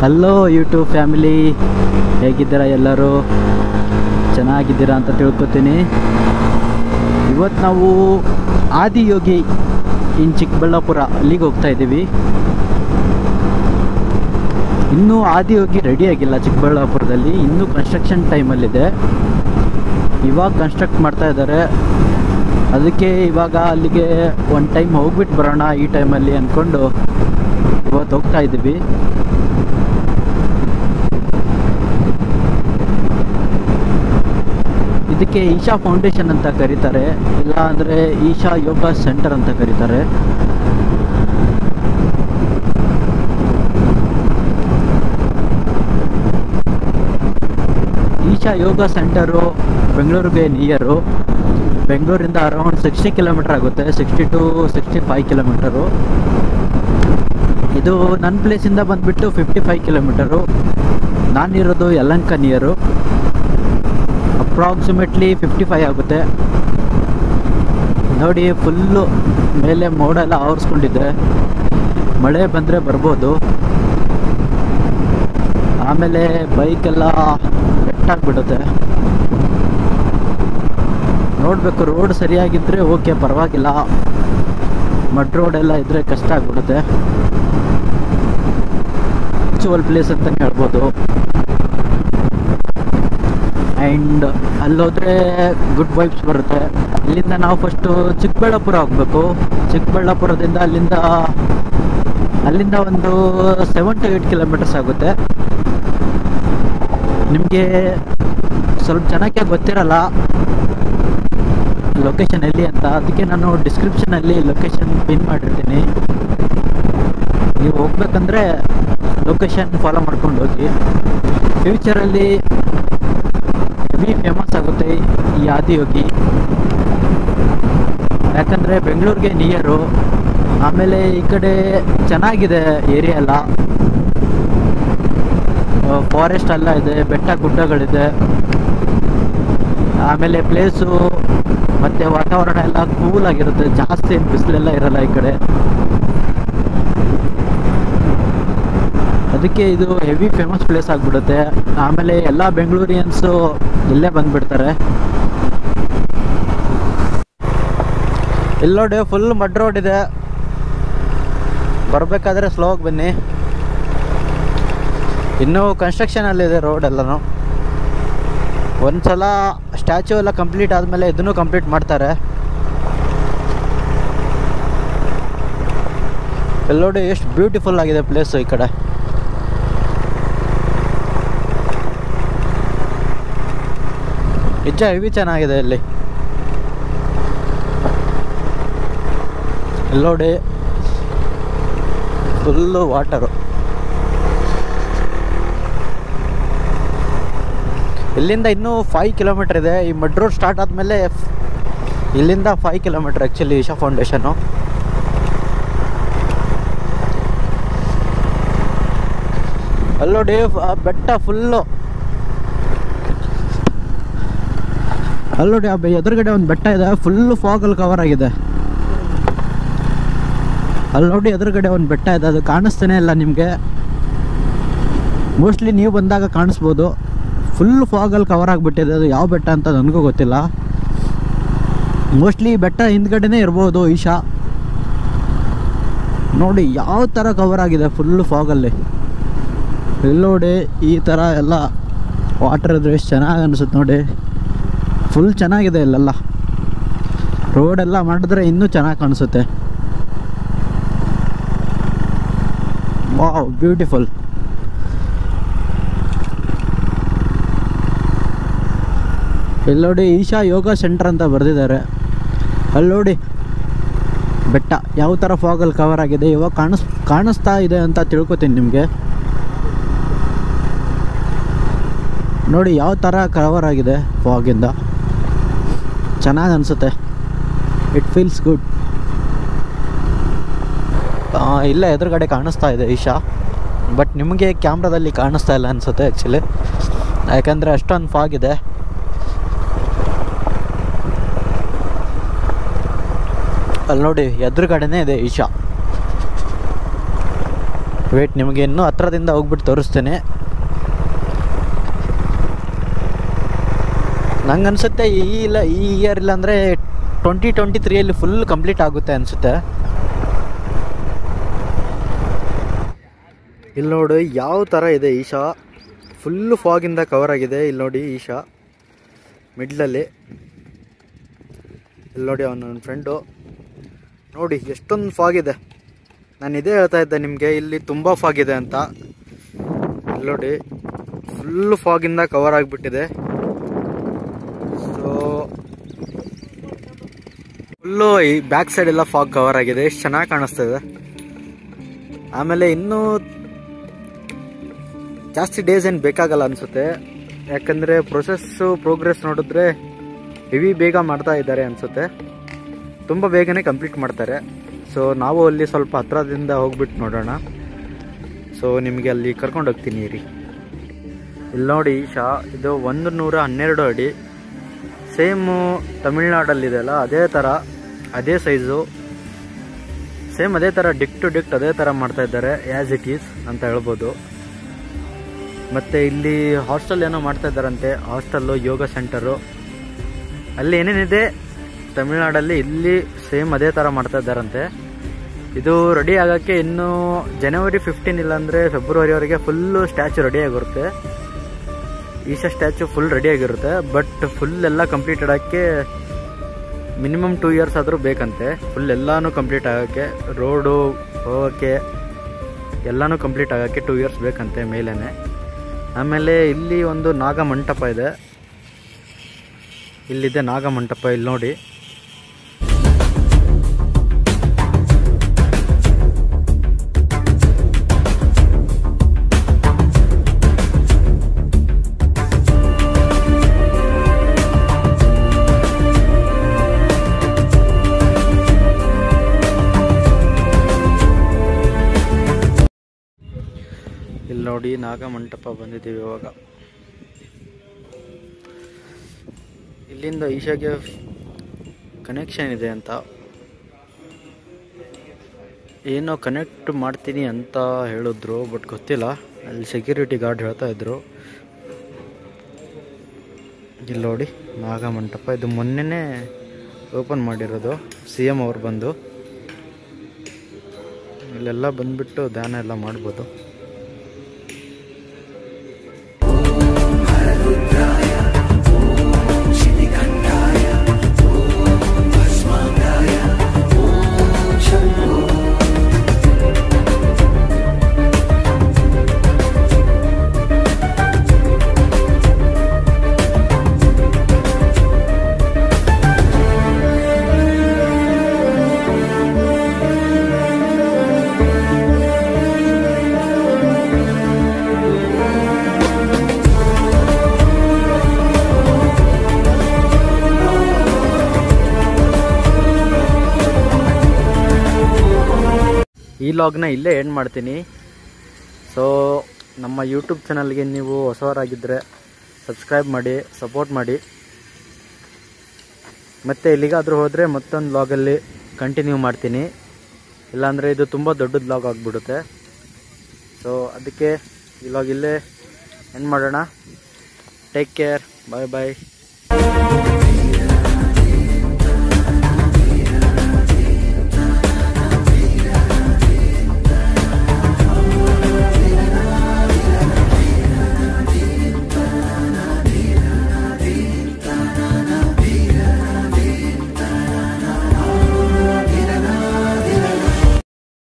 hello YouTube family ಹೇಗಿದ್ದೀರಾ ಎಲ್ಲರೂ ಚೆನ್ನಾಗಿದ್ದೀರಾ ಅಂತ ತಿಳ್ಕೊತೀನಿ ಇವತ್ತು ನಾವು ಆದಿಯೋಗಿ ಇನ್ ಚಿಕ್ಕಬಳ್ಳಾಪುರ ಅಲ್ಲಿಗೆ ಹೋಗ್ತಾ ಇದ್ದೀವಿ ಇನ್ನೂ ಆದಿಯೋಗಿ ರೆಡಿ ಆಗಿಲ್ಲ ಚಿಕ್ಕಬಳ್ಳಾಪುರದಲ್ಲಿ ಇನ್ನೂ ಕನ್ಸ್ಟ್ರಕ್ಷನ್ ಟೈಮಲ್ಲಿದೆ ಇವಾಗ ಕನ್ಸ್ಟ್ರಕ್ಟ್ ಮಾಡ್ತಾ ಇದ್ದಾರೆ ಅದಕ್ಕೆ ಇವಾಗ ಅಲ್ಲಿಗೆ ಒಂದು ಟೈಮ್ ಹೋಗ್ಬಿಟ್ಟು ಬರೋಣ ಈ ಟೈಮಲ್ಲಿ ಅಂದ್ಕೊಂಡು ಇವತ್ತು ಹೋಗ್ತಾ ಇದ್ದೀವಿ ಇದಕ್ಕೆ ಈಶಾ ಫೌಂಡೇಶನ್ ಅಂತ ಕರೀತಾರೆ ಇಲ್ಲ ಅಂದರೆ ಈಶಾ ಯೋಗ ಸೆಂಟರ್ ಅಂತ ಕರೀತಾರೆ ಈಶಾ ಯೋಗ ಸೆಂಟರು ಬೆಂಗಳೂರಿಗೆ ನಿಯರು ಬೆಂಗಳೂರಿಂದ ಅರೌಂಡ್ ಸಿಕ್ಸ್ಟಿ ಕಿಲೋಮೀಟರ್ ಆಗುತ್ತೆ sixty two sixty five kilometre ಇದು ನನ್ನ ಪ್ಲೇಸಿಂದ ಬಂದುಬಿಟ್ಟು ಫಿಫ್ಟಿ ಫೈವ್ ಕಿಲೋಮೀಟರು ನಾನಿರೋದು Yelahanka near approximately fifty five ಆಗುತ್ತೆ ನೋಡಿ ಫುಲ್ಲು ಮೇಲೆ ಮೋಡ ಎಲ್ಲ ಆವರಿಸ್ಕೊಂಡಿದೆ ಮಳೆ ಬಂದರೆ ಬರ್ಬೋದು ಆಮೇಲೆ ಬೈಕೆಲ್ಲ ಬೆಟ್ಟಾಗ್ಬಿಡುತ್ತೆ ನೋಡಬೇಕು ರೋಡ್ ಸರಿಯಾಗಿದ್ದರೆ ಓಕೆ ಪರವಾಗಿಲ್ಲ ಮಡ್ ರೋಡ್ ಎಲ್ಲ ಇದ್ದರೆ ಕಷ್ಟ ಆಗ್ಬಿಡುತ್ತೆ ವರ್ಚುವಲ್ ಪ್ಲೇಸ್ ಅಂತಲೇ ಹೇಳ್ಬೋದು ಆ್ಯಂಡ್ ಅಲ್ಲೋದ್ರೆ ಗುಡ್ ವೈಬ್ಸ್ ಬರುತ್ತೆ ಇಲ್ಲಿಂದ ನಾವು ಫಸ್ಟು ಚಿಕ್ಕಬಳ್ಳಾಪುರ ಹೋಗ್ಬೇಕು ಚಿಕ್ಕಬಳ್ಳಾಪುರದಿಂದ ಅಲ್ಲಿಂದ ಅಲ್ಲಿಂದ ಒಂದು ಸೆವೆನ್ ಟು ಏಯ್ಟ್ ಕಿಲೋಮೀಟರ್ಸ್ ಆಗುತ್ತೆ ನಿಮಗೆ ಸ್ವಲ್ಪ ಜನಕ್ಕೆ ಗೊತ್ತಿರಲ್ಲ ಲೊಕೇಶನ್ ಎಲ್ಲಿ ಅಂತ ಅದಕ್ಕೆ ನಾನು ಡಿಸ್ಕ್ರಿಪ್ಷನಲ್ಲಿ ಲೊಕೇಶನ್ ಪಿನ್ ಮಾಡಿರ್ತೀನಿ ನೀವು ಹೋಗ್ಬೇಕಂದ್ರೆ ಲೊಕೇಶನ್ ಫಾಲೋ ಮಾಡ್ಕೊಂಡು ಹೋಗಿ ಫ್ಯೂಚರಲ್ಲಿ ಹೆವಿ ಫೇಮಸ್ ಆಗುತ್ತೆ ಈ ಆದಿಯೋಗಿ ಯಾಕಂದರೆ ಬೆಂಗಳೂರಿಗೆ ನಿಯರು ಆಮೇಲೆ ಈ ಕಡೆ ಚೆನ್ನಾಗಿದೆ ಏರಿಯಾ ಎಲ್ಲ ಫಾರೆಸ್ಟ್ ಎಲ್ಲ ಇದೆ ಬೆಟ್ಟ ಗುಡ್ಡಗಳಿದೆ ಆಮೇಲೆ ಪ್ಲೇಸು ಮತ್ತು ವಾತಾವರಣ ಎಲ್ಲ ಕೂಲ್ ಆಗಿರುತ್ತೆ ಜಾಸ್ತಿ ಏನು ಬಿಸಿಲೆಲ್ಲ ಇರಲ್ಲ ಈ ಕಡೆ ಅದಕ್ಕೆ ಇದು ಹೆವಿ ಫೇಮಸ್ ಪ್ಲೇಸ್ ಆಗಿಬಿಡುತ್ತೆ ಆಮೇಲೆ ಎಲ್ಲ ಬೆಂಗಳೂರಿಯನ್ಸು ಇಲ್ಲೇ ಬಂದ್ಬಿಡ್ತಾರೆ ಇಲ್ಲಿ ನೋಡಿ ಫುಲ್ ಮಡ್ ರೋಡ್ ಇದೆ ಬರಬೇಕಾದ್ರೆ ಸ್ಲೋಗಿ ಬನ್ನಿ ಇನ್ನೂ ಕನ್ಸ್ಟ್ರಕ್ಷನಲ್ಲಿದೆ ರೋಡ್ ಎಲ್ಲನೂ ಒಂದು ಸಲ ಸ್ಟ್ಯಾಚು ಎಲ್ಲ ಕಂಪ್ಲೀಟ್ ಆದಮೇಲೆ ಇದನ್ನು ಕಂಪ್ಲೀಟ್ ಮಾಡ್ತಾರೆ ಇಲ್ಲಿ ನೋಡಿ ಎಷ್ಟು ಬ್ಯೂಟಿಫುಲ್ ಆಗಿದೆ ಪ್ಲೇಸು ಈ ಕಡೆ ನಿಜ ಹೆವಿ ಚೆನ್ನಾಗಿದೆ ಇಲ್ಲಿ ಇಲ್ಲಿ ನೋಡಿ ಫುಲ್ಲು ವಾಟರು ಇಲ್ಲಿಂದ ಇನ್ನೂ ಫೈವ್ ಕಿಲೋಮೀಟ್ರ್ ಇದೆ ಈ ಮಡ್ ರೋಡ್ ಸ್ಟಾರ್ಟ್ ಆದಮೇಲೆ ಇಲ್ಲಿಂದ five kilometre actually Isha foundation ಅಲ್ಲಿ ನೋಡಿ ಆ ಬೆಟ್ಟ ಫುಲ್ಲು ಅಲ್ಲಿ ನೋಡಿ ಆ ಬೆ- ಎದುರುಗಡೆ ಒಂದು ಬೆಟ್ಟ ಇದೆ ಫುಲ್ಲು ಫಾಗಲ್ಲಿ ಕವರ್ ಆಗಿದೆ ಅಲ್ಲಿ ನೋಡಿ ಎದುರುಗಡೆ ಒಂದು ಬೆಟ್ಟ ಇದೆ ಅದು ಕಾಣಿಸ್ತಾನೆ ಇಲ್ಲ ನಿಮಗೆ ಮೋಸ್ಟ್ಲಿ ನೀವು ಬಂದಾಗ ಕಾಣಿಸ್ಬೋದು ಫುಲ್ ಫಾಗಲ್ಲಿ ಕವರ್ ಆಗಿಬಿಟ್ಟಿದೆ ಅದು ಯಾವ ಬೆಟ್ಟ ಅಂತ ನನಗೂ ಗೊತ್ತಿಲ್ಲ ಮೋಸ್ಟ್ಲಿ ಬೆಟ್ಟ ಹಿಂದ್ಗಡೆನೇ ಇರ್ಬೋದು ಈಶಾ ನೋಡಿ ಯಾವ ಥರ ಕವರ್ ಆಗಿದೆ ಫುಲ್ ಫಾಗಲ್ಲಿ ಇಲ್ಲಿ ನೋಡಿ ಈ ಥರ ಎಲ್ಲ ವಾಟರ್ ಇದ್ರೆ ಎಷ್ಟು ಚೆನ್ನಾಗಿ ಅನಿಸುತ್ತೆ ನೋಡಿ ಫುಲ್ ಚೆನ್ನಾಗಿದೆ ಇಲ್ಲೆಲ್ಲ ರೋಡೆಲ್ಲ ಮಾಡಿದ್ರೆ ಇನ್ನೂ ಚೆನ್ನಾಗಿ ಕಾಣಿಸುತ್ತೆ ವಾವ್ ಬ್ಯೂಟಿಫುಲ್ ಇಲ್ಲಿ ನೋಡಿ ಈಶಾ ಯೋಗ ಸೆಂಟರ್ ಅಂತ ಬರೆದಿದ್ದಾರೆ ಅಲ್ಲಿ ನೋಡಿ ಬೆಟ್ಟ ಯಾವ ಥರ ಫಾಗಲ್ಲಿ ಕವರ್ ಆಗಿದೆ ಇವಾಗ ಕಾಣಿಸ್ ಕಾಣಿಸ್ತಾ ಇದೆ ಅಂತ ತಿಳ್ಕೊತೀನಿ ನಿಮಗೆ ನೋಡಿ ಯಾವ ಥರ ಕವರ್ ಆಗಿದೆ ಫಾಗಿಂದ ಚೆನ್ನಾಗಿ ಅನಿಸುತ್ತೆ ಇಟ್ ಫೀಲ್ಸ್ ಗುಡ್ ಇಲ್ಲ ಎದುರುಗಡೆ ಕಾಣಿಸ್ತಾ ಇದೆ ಈಶಾ ಬಟ್ ನಿಮಗೆ ಕ್ಯಾಮ್ರಾದಲ್ಲಿ ಕಾಣಿಸ್ತಾ ಇಲ್ಲ ಅನಿಸುತ್ತೆ ಆ್ಯಕ್ಚುಲಿ ಯಾಕಂದರೆ ಅಷ್ಟೊಂದು ಫಾಗ್ ಇದೆ ಅಲ್ಲಿ ನೋಡಿ ಎದುರುಗಡೆನೇ ಇದೆ ಈಶಾ ವೇಟ್ ನಿಮಗೆ ಇನ್ನೂ ಹತ್ರದಿಂದ ಹೋಗ್ಬಿಟ್ಟು ತೋರಿಸ್ತೇನೆ ನಂಗೆ ಅನಿಸುತ್ತೆ ಈ ಇಲ್ಲ ಈ ಇಯರ್ ಇಲ್ಲ ಅಂದರೆ ಟ್ವೆಂಟಿ ಟ್ವೆಂಟಿ ತ್ರೀಯಲ್ಲಿ ಫುಲ್ ಕಂಪ್ಲೀಟ್ ಆಗುತ್ತೆ ಅನಿಸುತ್ತೆ ಇಲ್ಲಿ ನೋಡಿ ಯಾವ ಥರ ಇದೆ ಈಶಾ ಫುಲ್ಲು ಫಾಗಿಂದ ಕವರ್ ಆಗಿದೆ ಇಲ್ಲಿ ನೋಡಿ ಈಶಾ ಮಿಡ್ಲಲ್ಲಿ ಇಲ್ಲಿ ನೋಡಿ ಅವನ ನನ್ನ ಫ್ರೆಂಡು ನೋಡಿ ಎಷ್ಟೊಂದು ಫಾಗ್ ಇದೆ ನಾನು ಇದೇ ಹೇಳ್ತಾ ಇದ್ದೆ ನಿಮಗೆ ಇಲ್ಲಿ ತುಂಬ ಫಾಗ್ ಇದೆ ಅಂತ ಇಲ್ಲಿ ನೋಡಿ ಫುಲ್ಲು ಫಾಗಿಂದ ಕವರ್ ಆಗಿಬಿಟ್ಟಿದೆ ಸೊ ಫುಲ್ಲು ಈ ಬ್ಯಾಕ್ ಸೈಡ್ ಎಲ್ಲ ಫಾಗ್ ಕವರ್ ಆಗಿದೆ ಎಷ್ಟು ಚೆನ್ನಾಗಿ ಕಾಣಿಸ್ತಿದೆ ಆಮೇಲೆ ಇನ್ನೂ ಜಾಸ್ತಿ ಡೇಸ್ ಏನು ಬೇಕಾಗಲ್ಲ ಅನಿಸುತ್ತೆ ಯಾಕಂದರೆ ಪ್ರೊಸೆಸ್ಸು ಪ್ರೋಗ್ರೆಸ್ ನೋಡಿದ್ರೆ ಹೆವಿ ಬೇಗ ಮಾಡ್ತಾ ಇದ್ದಾರೆ ಅನಿಸುತ್ತೆ ತುಂಬ ಬೇಗನೆ ಕಂಪ್ಲೀಟ್ ಮಾಡ್ತಾರೆ ಸೊ ನಾವು ಅಲ್ಲಿ ಸ್ವಲ್ಪ ಹತ್ರದಿಂದ ಹೋಗ್ಬಿಟ್ಟು ನೋಡೋಣ ಸೊ ನಿಮಗೆ ಅಲ್ಲಿ ಕರ್ಕೊಂಡು ಹೋಗ್ತೀನಿ ರೀ ಇಲ್ಲಿ ನೋಡಿ ಶಾ ಇದು ಒಂದು ನೂರ ಹನ್ನೆರಡು ಅಡಿ ಸೇಮು ತಮಿಳ್ನಾಡಲ್ಲಿದೆ ಅಲ್ಲ ಅದೇ ಥರ ಅದೇ ಸೈಜು ಸೇಮ್ ಅದೇ ಥರ ಡಿಕ್ ಟು ಡಿಕ್ಟ್ ಅದೇ ಥರ ಮಾಡ್ತಾ ಇದ್ದಾರೆ ಆ್ಯಸ್ ಇಟ್ ಈಸ್ ಅಂತ ಹೇಳ್ಬೋದು ಮತ್ತು ಇಲ್ಲಿ ಹಾಸ್ಟೆಲ್ ಏನೋ ಮಾಡ್ತಾ ಇದ್ದಾರಂತೆ ಹಾಸ್ಟೆಲ್ಲು ಯೋಗ ಸೆಂಟರು ಅಲ್ಲಿ ಏನೇನಿದೆ ತಮಿಳ್ನಾಡಲ್ಲಿ ಇಲ್ಲಿ ಸೇಮ್ ಅದೇ ಥರ ಮಾಡ್ತಾ ಇದ್ದಾರಂತೆ ಇದು ರೆಡಿ ಆಗೋಕ್ಕೆ ಇನ್ನೂ ಜನವರಿ ಫಿಫ್ಟೀನ್ ಇಲ್ಲಾಂದರೆ ಫೆಬ್ರವರಿವರೆಗೆ ಫುಲ್ಲು ಸ್ಟ್ಯಾಚು ರೆಡಿ ಆಗಿರುತ್ತೆ ಈಶಾ ಸ್ಟ್ಯಾಚು ಫುಲ್ ರೆಡಿ ಆಗಿರುತ್ತೆ ಬಟ್ ಫುಲ್ ಎಲ್ಲ ಕಂಪ್ಲೀಟ್ ಆಗೋಕ್ಕೆ ಮಿನಿಮಮ್ ಟೂ ಇಯರ್ಸ್ ಆದರೂ ಬೇಕಂತೆ ಫುಲ್ ಎಲ್ಲನೂ ಕಂಪ್ಲೀಟ್ ಆಗೋಕ್ಕೆ ರೋಡು ಹೋಗೋಕ್ಕೆ ಎಲ್ಲನೂ ಕಂಪ್ಲೀಟ್ ಆಗೋಕ್ಕೆ ಟೂ ಇಯರ್ಸ್ ಬೇಕಂತೆ ಮೇಲೇ ಆಮೇಲೆ ಇಲ್ಲಿ ಒಂದು ನಾಗ ಮಂಟಪ ಇದೆ ಇಲ್ಲಿದೆ ನಾಗ ಮಂಟಪ ಇಲ್ಲಿ ನೋಡಿ ಇಲ್ಲಿ ನೋಡಿ ನಾಗ ಮಂಟಪ ಬಂದಿದ್ದೀವಿ ಇವಾಗ ಇಲ್ಲಿಂದ ಈಶಾಗೆ ಕನೆಕ್ಷನ್ ಇದೆ ಅಂತ ಏನೋ ಕನೆಕ್ಟ್ ಮಾಡ್ತೀನಿ ಅಂತ ಹೇಳಿದ್ರು ಬಟ್ ಗೊತ್ತಿಲ್ಲ ಅಲ್ಲಿ ಸೆಕ್ಯೂರಿಟಿ ಗಾರ್ಡ್ ಹೇಳ್ತಾ ಇದ್ರು ಇಲ್ಲಿ ನೋಡಿ ನಾಗ ಮಂಟಪ ಇದು ಮೊನ್ನೆನೇ ಓಪನ್ ಮಾಡಿರೋದು ಸಿ ಎಮ್ ಅವ್ರು ಬಂದು ಇಲ್ಲೆಲ್ಲ ಬಂದ್ಬಿಟ್ಟು ಧ್ಯಾನ ಎಲ್ಲ ಮಾಡ್ಬೋದು ಈ ಲಾಗ್ನ ಇಲ್ಲೇ ಎಂಡ್ ಮಾಡ್ತೀನಿ ಸೊ ನಮ್ಮ ಯೂಟ್ಯೂಬ್ ಚಾನಲ್ಗೆ ನೀವು ಹೊಸವರಾಗಿದ್ದರೆ ಸಬ್ಸ್ಕ್ರೈಬ್ ಮಾಡಿ ಸಪೋರ್ಟ್ ಮಾಡಿ ಮತ್ತು ಎಲ್ಲಿಗಾದರೂ ಹೋದರೆ ಮತ್ತೊಂದು ಲಾಗಲ್ಲಿ ಕಂಟಿನ್ಯೂ ಮಾಡ್ತೀನಿ ಇಲ್ಲಾಂದರೆ ಇದು ತುಂಬ ದೊಡ್ಡದು ಲಾಗ್ ಆಗಿಬಿಡುತ್ತೆ ಸೊ ಅದಕ್ಕೆ ಈ ಲಾಗ್ ಇಲ್ಲೇ ಎಂಡ್ ಮಾಡೋಣ ಟೇಕ್ ಕೇರ್ ಬಾಯ್ ಬಾಯ್